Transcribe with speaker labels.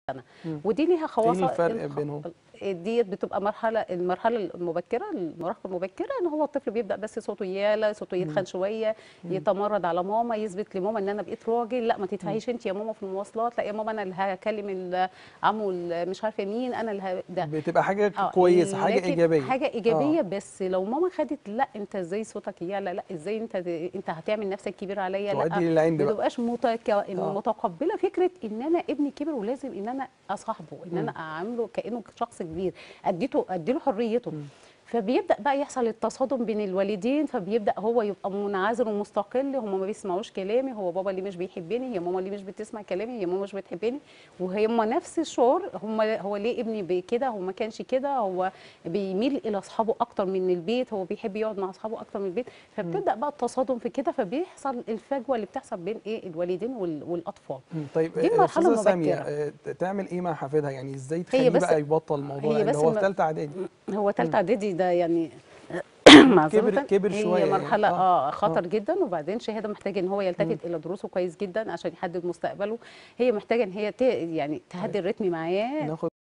Speaker 1: سنه
Speaker 2: مم.
Speaker 1: ودي ليها خواص
Speaker 2: ايه الفرق
Speaker 1: الخ-
Speaker 2: بينهم؟
Speaker 1: ديت بتبقى مرحله المرحله المبكره المراهقه المبكره ان هو الطفل بيبدا بس صوته يعلى صوته يتخن شويه يتمرد على ماما يثبت لماما ان انا بقيت راجل لا ما تدفعيش انت يا ماما في المواصلات لا يا ماما انا اللي هكلم ال- عمو ال- مش عارفه مين انا اللي ه- ده
Speaker 2: بتبقى حاجه
Speaker 1: آه،
Speaker 2: كويسه حاجه
Speaker 1: لكن
Speaker 2: ايجابيه
Speaker 1: حاجه ايجابيه بس لو ماما خدت لا انت ازاي صوتك يعلى لا ازاي انت انت هتعمل نفسك كبير عليا لا
Speaker 2: تؤدي للعند
Speaker 1: ما
Speaker 2: بقى
Speaker 1: تبقاش متك... متقبله فكره ان انا ابني كبر ولازم ان انا اصاحبه ان انا اعامله كانه شخص كبير اديته اديله حريته فبيبدا بقى يحصل التصادم بين الوالدين فبيبدا هو يبقى منعزل ومستقل هم ما بيسمعوش كلامي هو بابا اللي مش بيحبني هي ماما اللي مش بتسمع كلامي هي ماما مش بتحبني وهم نفس الشعور هم هو ليه ابني بكده هو ما كانش كده هو بيميل الى اصحابه اكتر من البيت هو بيحب يقعد مع اصحابه اكتر من البيت فبتبدا بقى التصادم في كده فبيحصل الفجوه اللي بتحصل بين ايه الوالدين وال- والاطفال
Speaker 2: مم. طيب
Speaker 1: دي
Speaker 2: آه،
Speaker 1: المرحلة
Speaker 2: استاذه ساميه
Speaker 1: المبكرة.
Speaker 2: آه، ت- تعمل ايه مع حفيدها يعني ازاي تخليه
Speaker 1: بس-
Speaker 2: بقى يبطل الموضوع
Speaker 1: هي
Speaker 2: اللي
Speaker 1: بس
Speaker 2: هو في
Speaker 1: الم-
Speaker 2: ثالثه اعدادي
Speaker 1: هو تالتة اعدادي ده يعني معذرة
Speaker 2: كبر
Speaker 1: هي
Speaker 2: شوية يعني.
Speaker 1: مرحلة
Speaker 2: آه،
Speaker 1: اه خطر جدا وبعدين شهاده محتاج ان هو يلتفت الى دروسه كويس جدا عشان يحدد مستقبله هي محتاجه ان هي ت- يعني تهدي الريتم معاه
Speaker 2: ناخد